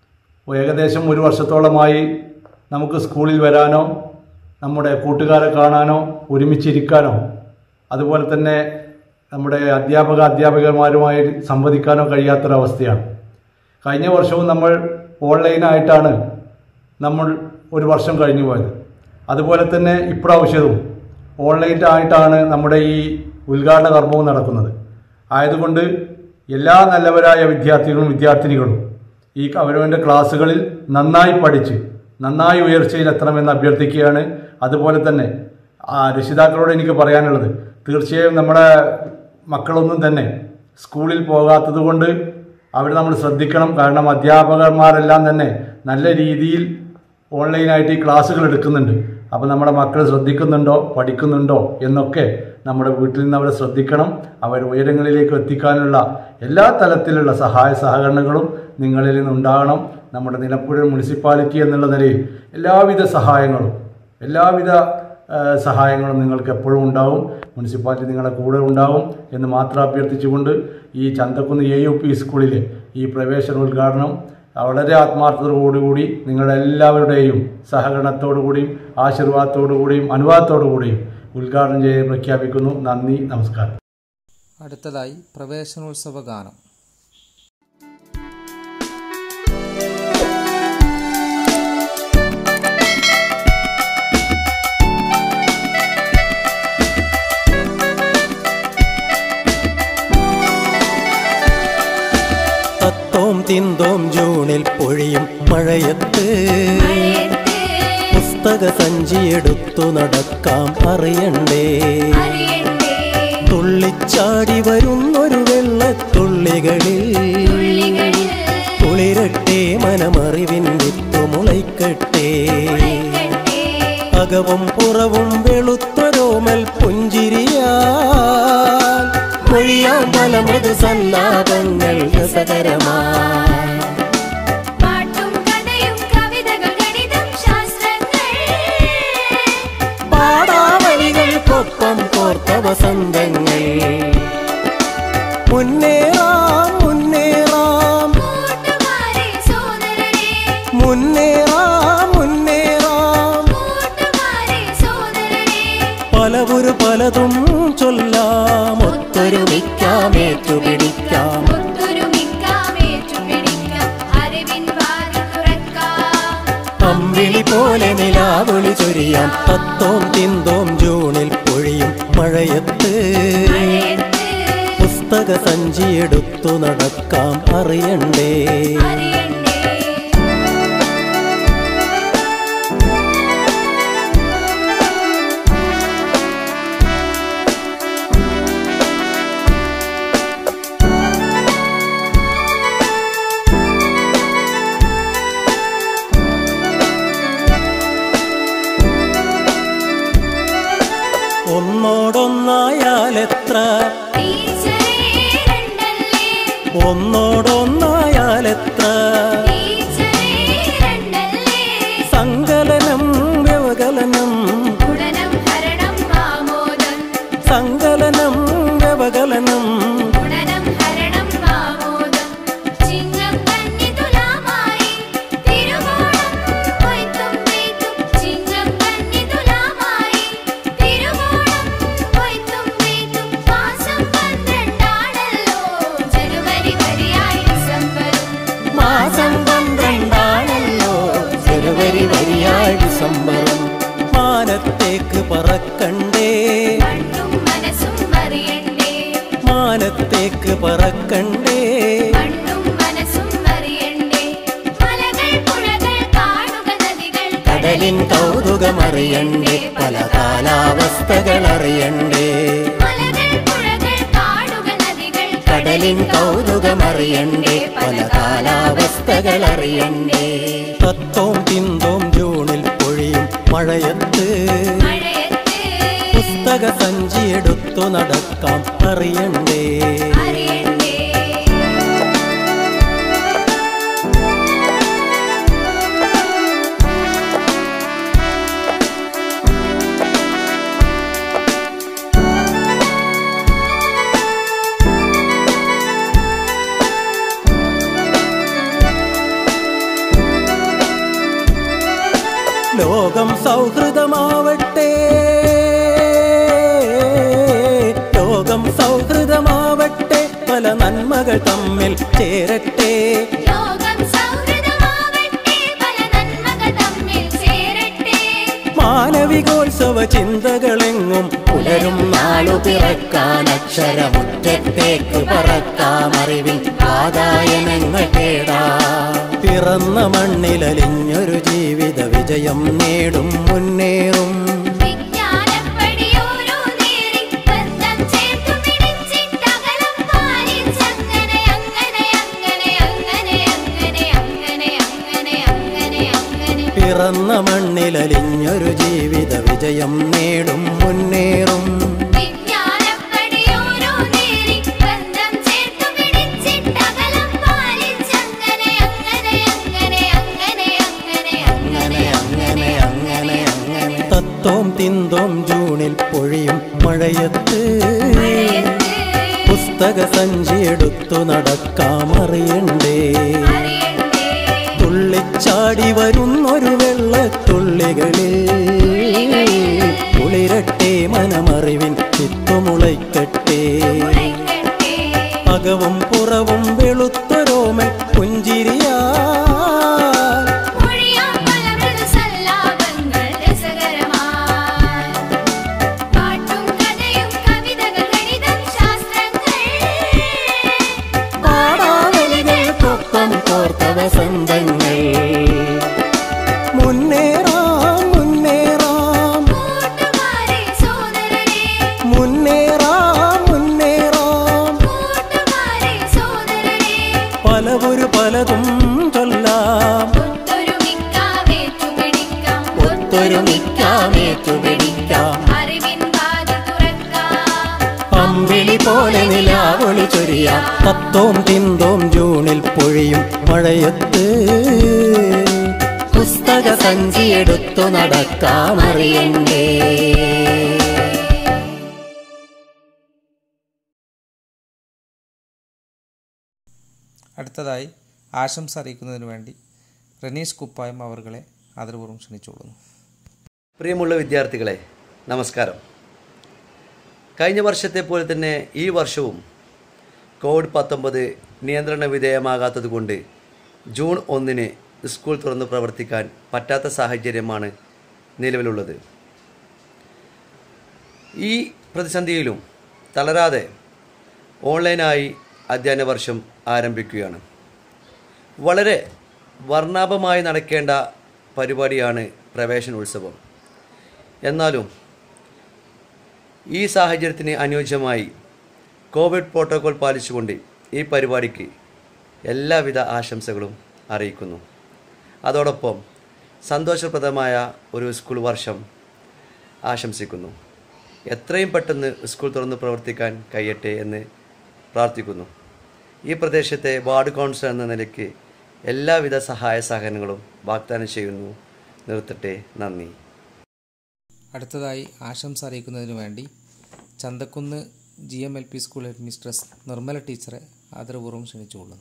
H: ഏകദേശം ഒരു വർഷത്തോളമായി നമുക്ക് സ്കൂളിൽ വരാനോ നമ്മുടെ കൂട്ടുകാരെ കാണാനോ ഒരുമിച്ചിരിക്കാനോ അതുപോലെ തന്നെ നമ്മുടെ അധ്യാപക അധ്യാപകന്മാരുമായി സംവദിക്കാനോ കഴിയാത്തൊരവസ്ഥയാണ് കഴിഞ്ഞ വർഷവും നമ്മൾ ഓൺലൈനായിട്ടാണ് നമ്മൾ ഒരു വർഷം കഴിഞ്ഞു പോയത് അതുപോലെ തന്നെ ഇപ്രാവശ്യവും ഓൺലൈനായിട്ടാണ് നമ്മുടെ ഈ ഉദ്ഘാടന കർമ്മവും നടക്കുന്നത് ആയതുകൊണ്ട് എല്ലാ നല്ലവരായ വിദ്യാർത്ഥികളും വിദ്യാർത്ഥിനികളും ഈ അവരവൻ്റെ ക്ലാസ്സുകളിൽ നന്നായി പഠിച്ച് നന്നായി ഉയർച്ചയിലെത്തണമെന്ന് അഭ്യർത്ഥിക്കുകയാണ് അതുപോലെ തന്നെ ആ രക്ഷിതാക്കളോട് എനിക്ക് പറയാനുള്ളത് തീർച്ചയായും നമ്മുടെ മക്കളൊന്നും തന്നെ സ്കൂളിൽ പോകാത്തത് കൊണ്ട് അവർ നമ്മൾ ശ്രദ്ധിക്കണം കാരണം അധ്യാപകന്മാരെല്ലാം തന്നെ നല്ല രീതിയിൽ ഓൺലൈനായിട്ട് ഈ ക്ലാസ്സുകൾ എടുക്കുന്നുണ്ട് അപ്പോൾ നമ്മുടെ മക്കൾ ശ്രദ്ധിക്കുന്നുണ്ടോ പഠിക്കുന്നുണ്ടോ എന്നൊക്കെ നമ്മുടെ വീട്ടിൽ നിന്ന് അവരെ ശ്രദ്ധിക്കണം അവർ ഉയരങ്ങളിലേക്ക് എത്തിക്കാനുള്ള എല്ലാ തലത്തിലുള്ള സഹായ സഹകരണങ്ങളും നിങ്ങളിൽ നിന്നുണ്ടാകണം നമ്മുടെ നിലമ്പൂർ മുനിസിപ്പാലിറ്റി എന്നുള്ള നിലയിൽ എല്ലാവിധ സഹായങ്ങളും എല്ലാവിധ ആ, സഹായങ്ങളും നിങ്ങൾക്ക് എപ്പോഴും ഉണ്ടാവും മുനിസിപ്പാലിറ്റി നിങ്ങളുടെ കൂടെ ഉണ്ടാവും എന്ന് മാത്രം അഭ്യർത്ഥിച്ചുകൊണ്ട് ഈ ചന്തക്കുന്ന് എ യു പി സ്കൂളിലെ ഈ പ്രവേശനോദ്ഘാടനം വളരെ ആത്മാർത്ഥതയോടുകൂടി നിങ്ങളുടെ എല്ലാവരുടെയും സഹകരണത്തോടുകൂടിയും ആശീർവാദത്തോടുകൂടിയും അനുവാദത്തോടുകൂടിയും ഉദ്ഘാടനം ചെയ്ത് പ്രഖ്യാപിക്കുന്നു നന്ദി നമസ്കാരം
C: അടുത്തതായി പ്രവേശനോത്സവ ഗാനം
I: തത്തോം തിന്തോം ജൂണിൽ പൊഴിയും മഴയത്ത് പുസ്തക സഞ്ചിയെടുത്തു നടക്കാം അറിയണ്ടേ തുള്ളിച്ചാടി വരുന്നൊരു വെള്ളത്തുള്ളികളിൽ കുളിരട്ടെ മനമറിവിൻ വിത്തു മുളയ്ക്കട്ടെ അകവും പുറവും വെളുത്തൊരോമൽ പുഞ്ചിരിയാ മൊഴിയാം പല മൃദു സല്ലാപങ്ങൾ രസകരമാ
B: പാട്ടും കഥയും കവിതകൾ ഗണിതം ശാസ്ത്രങ്ങൾ
I: പാടാവലികൾക്കൊപ്പം കോർത്ത വസന്തങ്ങൾ മുന്നേറാം മുന്നേറാം
B: കൂട്ടുകാരെ സോദരരെ
I: മുന്നേറാം മുന്നേറാം
B: കൂട്ടുകാരെ സോദരരെ
I: പലവുരു പലതും ചൊല്ലാം ഒത്തൊരുമിക്കാം ഏറ്റുപിടിക്കാം
B: ഒത്തൊരുമിക്കാം ഏറ്റുപിടിക്കാം അറിവിൻ വാതിൽ തുറക്കാം
I: അമ്പിളി പോലെ നിലാവൊളി ചൊരിയാം തത്തോം തിന്തോം ജൂണിൽ പൊഴിയും മഴയത്ത്
B: മഴയത്ത്
I: പുസ്തക സഞ്ചിയെടുത്തു നടക്കാം അറിയണ്ടേ
B: അറിയണ്ടേ
I: ഒന്നോടൊന്നായാലെത്ര
B: ടീച്ചറേ രണ്ടല്ലേ
I: ഒന്നോടൊന്നായാലെത്ര
B: ടീച്ചറേ രണ്ടല്ലേ
I: സങ്കലനം വ്യവകലനം
B: ഗുണനം ഹരണം ആമോദം
I: സങ്കലനം വ്യവകലനം
B: ഗുണനം ഹരണം ആമോദം ചിങ്ങം കന്നി തുലാമായി തിരുവോണം കൊയ്ത്തും പെയ്ത്തും ചിങ്ങം കന്നി തുലാമായി തിരുവോണം കൊയ്ത്തും പെയ്ത്തും
I: ഡിസംബറും മാനത്തേക്ക് പറക്കണ്ടേ
B: മണ്ണും മനസ്സും അറിയണ്ടേ
I: മാനത്തേക്ക് പറക്കണ്ടേ
B: മണ്ണും മനസ്സും അറിയണ്ടേ മലകൾ പുഴകൾ കാണുക നദികൾ
I: കടലിൻ കൗതുകമറിയണ്ടേ പല കാലാവസ്ഥകൾ അറിയണ്ടേ
B: മലകൾ പുഴകൾ കാണുക നദികൾ
I: കടലിൻ കൗതുകമറിയണ്ടേ പല കാലാവസ്ഥകൾ അറിയണ്ടേ തത്തോം പിന്തോം ജൂണിൽ പൊഴിയും മഴയത്ത്
B: മഴയത്ത്
I: പുസ്തക സഞ്ചിയെടുത്തു നടക്കാം അറിയണ്ടേ
B: അറിയണ്ടേ
I: ലോകം സൗഹൃദമാവട്ടെ ലോകം സൗഹൃദമാവട്ടെ പല നന്മകൾ തമ്മിൽ ചേരട്ടെ
B: ലോകം സൗഹൃദമാവട്ടെ പല നന്മകൾ തമ്മിൽ ചേരട്ടെ
I: മാനവികോത്സവ ചിന്തകളെങ്ങും പുലരും നാളു പിറക്കാൻ അക്ഷരമുറ്റത്തേക്ക് പറക്കാം അറിവിൻ വാതായനങ്ങൾ തേടാ പിറന്ന മണ്ണിലലിഞ്ഞൊരു ജീവിത വിജയം നേടും മുന്നേറും
B: വിജ്ഞാനപ്പടിയോരോ നേരി ബന്ധം ചേർത്തു പിടിച്ചിട്ടകലം പാലിച്ചങ്ങനെ അങ്ങനെ അങ്ങനെ അങ്ങനെ അങ്ങനെ അങ്ങനെ അങ്ങനെ അങ്ങനെ അങ്ങനെ
I: പിറന്ന മണ്ണിലലിഞ്ഞൊരു ജീവിത വിജയം നേടും മുന്നേറും
B: വിജ്ഞാനപ്പടിയോരോ നേരി ബന്ധം ചേർത്തു പിടിച്ചിട്ടകലം പാലിച്ചങ്ങനെ അങ്ങനെ അങ്ങനെ അങ്ങനെ അങ്ങനെ
I: അങ്ങനെ അങ്ങനെ അങ്ങനെ അങ്ങനെ തത്തോം തിന്തോം ജൂണിൽ പൊഴിയും മഴയത്ത്
B: മഴയത്ത്
I: പുസ്തക സഞ്ചിയെടുത്തു നടക്കാമറിയണ്ടേ
B: അറിയണ്ടേ
I: തുള്ളിച്ചാടി വരുന്നൊരു വെള്ളത്തുള്ളികളിൽ കുളിരട്ടെ മനമറിവിൻ ചിത്തുമുളയ്ക്കട്ടെ
B: ഉറയ്ക്കട്ടെ
I: അകവും പുറവും വെളുത്തൊരോമൻ പുഞ്ചിരിയാ
B: മൊഴിയാം പല മൃദുസല്ലാപങ്ങൾ രസകരമായി. പാട്ടും കഥയും കവിതകൾ ഗണിതം ശാസ്ത്രങ്ങൾ
I: പാടാവലികൾക്കൊപ്പം കോർത്ത വസന്തങ്ങൾ മുന്നേറാം മുന്നേറാം
B: കൂട്ടുകാരെ സോദരരെ
I: മുന്നേറാം മുന്നേറാം
B: കൂട്ടുകാരെ സോദരരെ
I: പലവൊരു പലതും ചൊല്ലാം
B: ഒത്തൊരുമിക്കാമേറ്റുപിടിക്കാം
I: ഒത്തൊരുമിക്കാമേറ്റുപിടിക്കാം
B: അറിവിൻ വാതിൽ തുറക്കാം
I: അമ്പിളി പോലെ നിലാവൊളി ചൊരിയാം തത്തോം തിന്തോം ജൂണിൽ പൊഴിയും മഴയത്ത് പുസ്തക സഞ്ചിയെടുത്തു നടക്കാമറിയണ്ടേ
C: അടുത്തതായി ആശംസ അറിയിക്കുന്നതിന് വേണ്ടി റനീഷ് കുപ്പായം അവർകളെ ആദരപൂർവ്വം ക്ഷണിച്ചുകൊള്ളുന്നു
J: പ്രിയമുള്ള വിദ്യാർത്ഥികളെ നമസ്കാരം കഴിഞ്ഞ വർഷത്തെ പോലെ തന്നെ ഈ വർഷവും കോവിഡ് പത്തൊമ്പത് നിയന്ത്രണ വിധേയമാകാത്തതുകൊണ്ട് ജൂൺ ഒന്നിന് സ്കൂൾ തുറന്ന് പ്രവർത്തിക്കാൻ പറ്റാത്ത സാഹചര്യമാണ് നിലവിലുള്ളത് ഈ പ്രതിസന്ധിയിലും തളരാതെ ഓൺലൈനായി അധ്യയന വർഷം ആരംഭിക്കുകയാണ് വളരെ വർണ്ണാഭമായി നടക്കേണ്ട പരിപാടിയാണ് പ്രവേശനോത്സവം എന്നാലും ഈ സാഹചര്യത്തിന് അനുയോജ്യമായി കോവിഡ് പ്രോട്ടോകോൾ പാലിച്ചുകൊണ്ട് ഈ പരിപാടിക്ക് എല്ലാവിധ ആശംസകളും അറിയിക്കുന്നു അതോടൊപ്പം സന്തോഷപ്രദമായ ഒരു സ്കൂൾ വർഷം ആശംസിക്കുന്നു എത്രയും പെട്ടെന്ന് സ്കൂൾ തുറന്ന് പ്രവർത്തിക്കാൻ കഴിയട്ടെ എന്ന് പ്രാർത്ഥിക്കുന്നു ഈ പ്രദേശത്തെ വാർഡ് കൗൺസിലർ എന്ന നിലയ്ക്ക് എല്ലാവിധ സഹായ സഹകരണങ്ങളും വാഗ്ദാനം ചെയ്യുന്നു നിർത്തട്ടെ നന്ദി
C: അടുത്തതായി ആശംസ അറിയിക്കുന്നതിന് വേണ്ടി Chanthakkunnu G M L P school head mistress Nirmala ടീച്ചറെ ആദരപൂർവ്വം ക്ഷണിച്ചുകൊള്ളുന്നു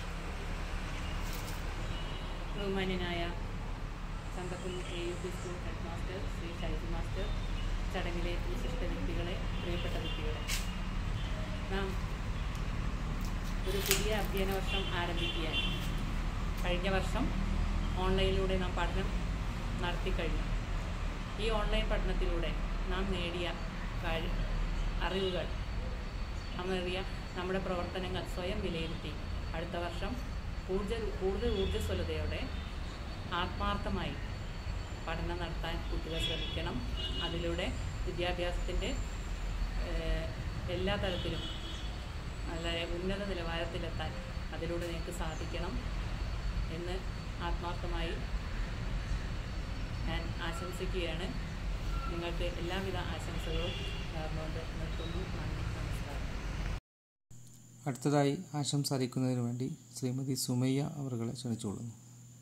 K: ബഹുമാന്യനായ Chanthakkunnu A U P school head master Shri Shaiju master ചടങ്ങിലെ വിശിഷ്ട വ്യക്തികളെ പ്രിയപ്പെട്ട വ്യക്തികളെ നാം ഒരു പുതിയ അധ്യയന വർഷം ആരംഭിക്കുകയാണ് കഴിഞ്ഞ വർഷം ഓൺലൈനിലൂടെ നാം പഠനം നടത്തിക്കഴിഞ്ഞു ഈ ഓൺലൈൻ പഠനത്തിലൂടെ നാം നേടിയ കഴി അറിവുകൾ നാം നേടിയ നമ്മുടെ പ്രവർത്തനങ്ങൾ സ്വയം വിലയിരുത്തി അടുത്ത വർഷം ഊർജ കൂടുതൽ ഊർജ്ജസ്വലതയോടെ ആത്മാർത്ഥമായി പഠനം നടത്താൻ കുട്ടികൾ ശ്രമിക്കണം അതിലൂടെ വിദ്യാഭ്യാസത്തിൻ്റെ ഏഹ്, എല്ലാ തലത്തിലും നല്ല ഉന്നത നിലവാരത്തിലെത്താൻ അതിലൂടെ നിങ്ങൾക്ക് സാധിക്കണം എന്ന് ആത്മാർത്ഥമായി ഞാൻ ആശംസിക്കുകയാണ് നിങ്ങൾക്ക് എല്ലാവിധ ആശംസകളും നേർന്നുകൊണ്ട് നിർത്തുന്നു നന്ദി നമസ്കാരം
C: അടുത്തതായി ആശംസ അറിയിക്കുന്നതിന് വേണ്ടി ശ്രീമതി സുമയ്യ അവരുകളെ ക്ഷണിച്ചുകൊള്ളുന്നു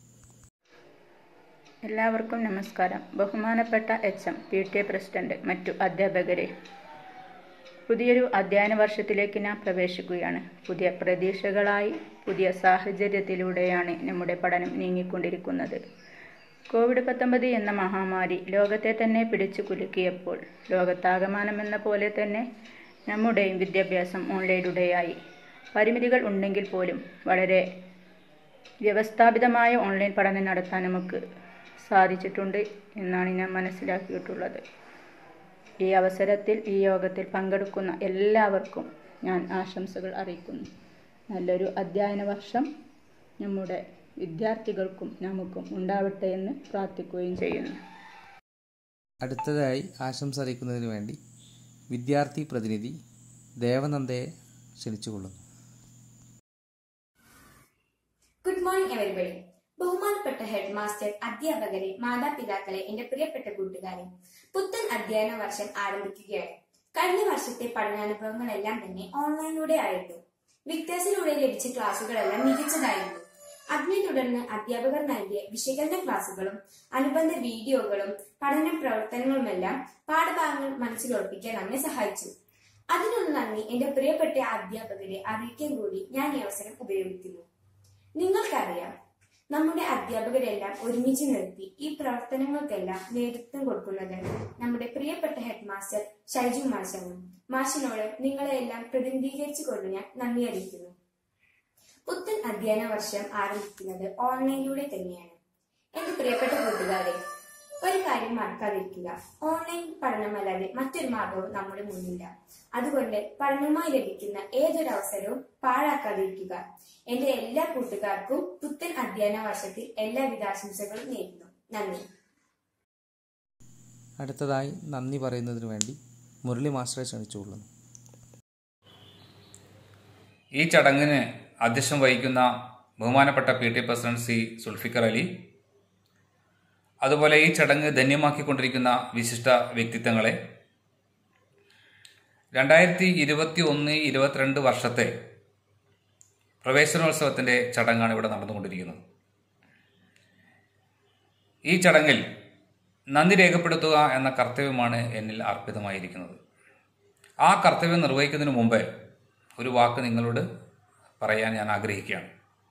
L: എല്ലാവർക്കും നമസ്കാരം ബഹുമാനപ്പെട്ട H M P T A president മറ്റു അധ്യാപകരെ പുതിയൊരു അധ്യയന വർഷത്തിലേക്ക് നാം പ്രവേശിക്കുകയാണ് പുതിയ പ്രതീക്ഷകളായി പുതിയ സാഹചര്യത്തിലൂടെയാണ് നമ്മുടെ പഠനം നീങ്ങിക്കൊണ്ടിരിക്കുന്നത് കോവിഡ് പത്തൊമ്പത് എന്ന മഹാമാരി ലോകത്തെ തന്നെ പിടിച്ചു കുലുക്കിയപ്പോൾ ലോകത്താകമാനം എന്ന പോലെ തന്നെ നമ്മുടെയും വിദ്യാഭ്യാസം ഓൺലൈനിലൂടെയായി പരിമിതികൾ ഉണ്ടെങ്കിൽ പോലും വളരെ വ്യവസ്ഥാപിതമായ ഓൺലൈൻ പഠനം നടത്താൻ നമുക്ക് സാധിച്ചിട്ടുണ്ട് എന്നാണ് ഞാൻ മനസ്സിലാക്കിയിട്ടുള്ളത് ഈ അവസരത്തിൽ ഈ യോഗത്തിൽ പങ്കെടുക്കുന്ന എല്ലാവർക്കും ഞാൻ ആശംസകൾ അറിയിക്കുന്നു നല്ലൊരു അധ്യയന വർഷം നമ്മുടെ വിദ്യാർത്ഥികൾക്കും നമുക്കും ഉണ്ടാവട്ടെ എന്ന് പ്രാർത്ഥിക്കുകയും ചെയ്യുന്നു
C: അടുത്തതായി ആശംസ അറിയിക്കുന്നതിന് വേണ്ടി വിദ്യാർത്ഥി പ്രതിനിധി ദേവനന്ദയെ ക്ഷണിച്ചുകൊള്ളുന്നു
M: ഗുഡ് മോർണിംഗ് എവരിബഡി ബഹുമാനപ്പെട്ട ഹെഡ് മാസ്റ്റർ അധ്യാപകരെ മാതാപിതാക്കളെ എന്റെ പ്രിയപ്പെട്ട കൂട്ടുകാരെ പുത്തൻ അധ്യയന വർഷം ആരംഭിക്കുകയാണ് കഴിഞ്ഞ വർഷത്തെ പഠനാനുഭവങ്ങളെല്ലാം തന്നെ ഓൺലൈനിലൂടെ ആയിരുന്നു വിക്ടേഴ്സിലൂടെ ലഭിച്ച ക്ലാസുകളെല്ലാം മികച്ചതായിരുന്നു അതിനെ തുടർന്ന് അധ്യാപകർ നൽകിയ വിശകലന ക്ലാസുകളും അനുബന്ധ വീഡിയോകളും പഠന പ്രവർത്തനങ്ങളുമെല്ലാം പാഠഭാഗങ്ങൾ മനസ്സിലുറപ്പിക്കാൻ നമ്മെ സഹായിച്ചു അതിനുള്ള നന്ദി എന്റെ പ്രിയപ്പെട്ട അധ്യാപകരെ അറിയിക്കാൻ കൂടി ഞാൻ ഈ അവസരം ഉപയോഗിക്കുന്നു നിങ്ങൾക്കറിയാം നമ്മുടെ അധ്യാപകരെല്ലാം ഒരുമിച്ച് നിർത്തി ഈ പ്രവർത്തനങ്ങൾക്കെല്ലാം നേതൃത്വം കൊടുക്കുന്നത് നമ്മുടെ പ്രിയപ്പെട്ട ഹെഡ് മാസ്റ്റർ ഷൈജു മാഷാണ് മാഷിനോട് നിങ്ങളെ എല്ലാം പ്രതിനിധീകരിച്ചുകൊണ്ട് ഞാൻ നന്ദി അറിയിക്കുന്നു പുത്തൻ അധ്യയന വർഷം ആരംഭിക്കുന്നത് ഓൺലൈനിലൂടെ തന്നെയാണ് എന്റെ പ്രിയപ്പെട്ട കൂട്ടുകാരെ ഒരു കാര്യം മറക്കാതിരിക്കുക ഓൺലൈൻ പഠനമല്ലാതെ മറ്റൊരു മാർഗവും നമ്മുടെ മുന്നില്ല അതുകൊണ്ട് പഠനവുമായി ലഭിക്കുന്ന ഏതൊരു അവസരവും പാഴാക്കാതിരിക്കുക എന്റെ എല്ലാ കൂട്ടുകാർക്കും പുത്തൻ അധ്യയന വർഷത്തിൽ എല്ലാവിധ ആശംസകളും നേരുന്നു നന്ദി
C: അടുത്തതായി നന്ദി പറയുന്നതിന് വേണ്ടി മുരളി മാസ്റ്ററെ ക്ഷണിച്ചുകൊള്ളുന്നു
N: ഈ ചടങ്ങിന് അധ്യക്ഷം വഹിക്കുന്ന ബഹുമാനപ്പെട്ട P T president C Sulfikar Ali അതുപോലെ ഈ ചടങ്ങ് ധന്യമാക്കിക്കൊണ്ടിരിക്കുന്ന വിശിഷ്ട വ്യക്തിത്വങ്ങളെ രണ്ടായിരത്തി ഇരുപത്തി ഒന്ന് ഇരുപത്തിരണ്ട് വർഷത്തെ പ്രവേശനോത്സവത്തിൻ്റെ ചടങ്ങാണ് ഇവിടെ നടന്നുകൊണ്ടിരിക്കുന്നത് ഈ ചടങ്ങിൽ നന്ദി രേഖപ്പെടുത്തുക എന്ന കർത്തവ്യമാണ് എന്നിൽ അർപ്പിതമായിരിക്കുന്നത് ആ കർത്തവ്യം നിർവഹിക്കുന്നതിന് മുമ്പ് ഒരു വാക്ക് നിങ്ങളോട് പറയാൻ ഞാൻ ആഗ്രഹിക്കുകയാണ്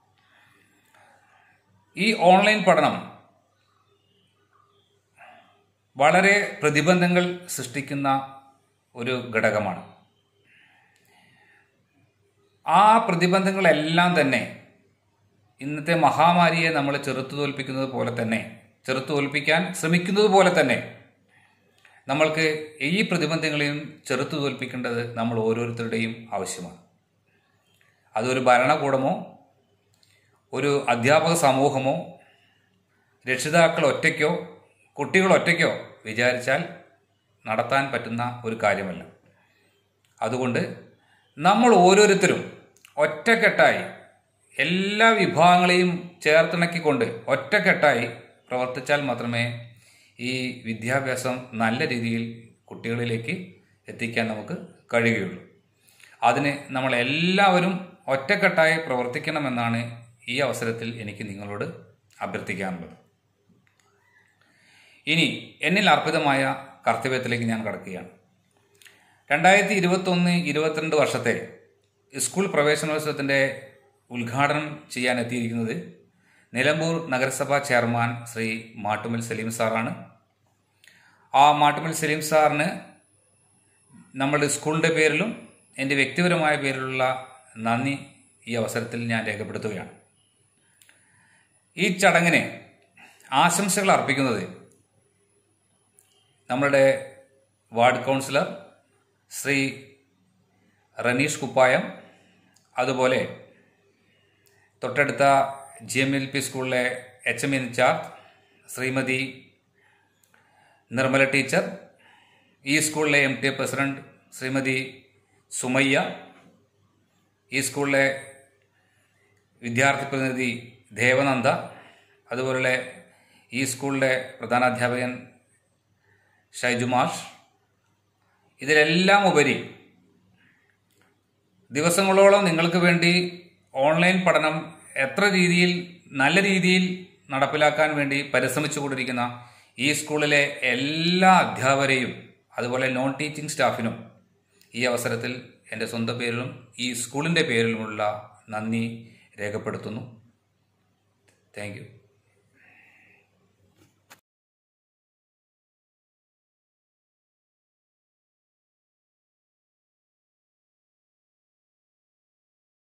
N: ഈ ഓൺലൈൻ പഠനം വളരെ പ്രതിബന്ധങ്ങൾ സൃഷ്ടിക്കുന്ന ഒരു ഘടകമാണ് ആ പ്രതിബന്ധങ്ങളെല്ലാം തന്നെ ഇന്നത്തെ മഹാമാരിയെ നമ്മൾ ചെറുത്തു തോൽപ്പിക്കുന്നത് പോലെ തന്നെ ചെറുത്തു തോൽപ്പിക്കാൻ ശ്രമിക്കുന്നത് പോലെ തന്നെ നമ്മൾക്ക് ഈ പ്രതിബന്ധങ്ങളെയും ചെറുത്തു തോൽപ്പിക്കേണ്ടത് നമ്മൾ ഓരോരുത്തരുടെയും ആവശ്യമാണ് അതൊരു ഭരണകൂടമോ ഒരു അധ്യാപക സമൂഹമോ രക്ഷിതാക്കൾ ഒറ്റയ്ക്കോ കുട്ടികൾ ഒറ്റയ്ക്കോ വിചാരിച്ചാൽ നടത്താൻ പറ്റുന്ന ഒരു കാര്യമല്ല അതുകൊണ്ട് നമ്മൾ ഓരോരുത്തരും ഒറ്റക്കെട്ടായി എല്ലാ വിഭാഗങ്ങളെയും ചേർത്തിണക്കിക്കൊണ്ട് ഒറ്റക്കെട്ടായി പ്രവർത്തിച്ചാൽ മാത്രമേ ഈ വിദ്യാഭ്യാസം നല്ല രീതിയിൽ കുട്ടികളിലേക്ക് എത്തിക്കാൻ നമുക്ക് കഴിയുകയുള്ളൂ അതിന് നമ്മൾ എല്ലാവരും ഒറ്റക്കെട്ടായി പ്രവർത്തിക്കണമെന്നാണ് ഈ അവസരത്തിൽ എനിക്ക് നിങ്ങളോട് അഭ്യർത്ഥിക്കാനുള്ളത് ഇനി എന്നിൽ അർപ്പിതമായ കർത്തവ്യത്തിലേക്ക് ഞാൻ കടക്കുകയാണ് രണ്ടായിരത്തി ഇരുപത്തൊന്ന് ഇരുപത്തിരണ്ട് വർഷത്തെ സ്കൂൾ പ്രവേശനോത്സവത്തിൻ്റെ ഉദ്ഘാടനം ചെയ്യാൻ എത്തിയിരിക്കുന്നത് നിലമ്പൂർ നഗരസഭാ ചെയർമാൻ ശ്രീ മാട്ടുമൽ സലീം സാറാണ് ആ മാട്ടുമൽ സലീം സാറിന് നമ്മുടെ സ്കൂളിൻ്റെ പേരിലും എൻ്റെ വ്യക്തിപരമായ പേരിലുള്ള നന്ദി ഈ അവസരത്തിൽ ഞാൻ രേഖപ്പെടുത്തുകയാണ് ഈ ചടങ്ങിന് ആശംസകൾ അർപ്പിക്കുന്നത് നമ്മളുടെ വാർഡ് കൗൺസിലർ ശ്രീ റനീഷ് കുപ്പായം അതുപോലെ തൊട്ടടുത്ത ജി എം എൽ പി സ്കൂളിലെ H M in-charge Shrimati Nirmala teacher ഈ സ്കൂളിലെ M T A president Shrimati Sumayya ഈ സ്കൂളിലെ വിദ്യാർത്ഥി പ്രതിനിധി ദേവനന്ദ അതുപോലെ ഈ സ്കൂളിലെ പ്രധാനാധ്യാപകൻ ഷൈജു മാഷ് ഇതിലെല്ലാം ഉപരി ദിവസങ്ങളോളം നിങ്ങൾക്ക് വേണ്ടി ഓൺലൈൻ പഠനം എത്ര രീതിയിൽ നല്ല രീതിയിൽ നടപ്പിലാക്കാൻ വേണ്ടി പരിശ്രമിച്ചുകൊണ്ടിരിക്കുന്ന ഈ സ്കൂളിലെ എല്ലാ അധ്യാപകരെയും അതുപോലെ നോൺ ടീച്ചിങ് സ്റ്റാഫിനും ഈ അവസരത്തിൽ എൻ്റെ സ്വന്തം പേരിലും ഈ സ്കൂളിൻ്റെ പേരിലുമുള്ള നന്ദി രേഖപ്പെടുത്തുന്നു താങ്ക് യു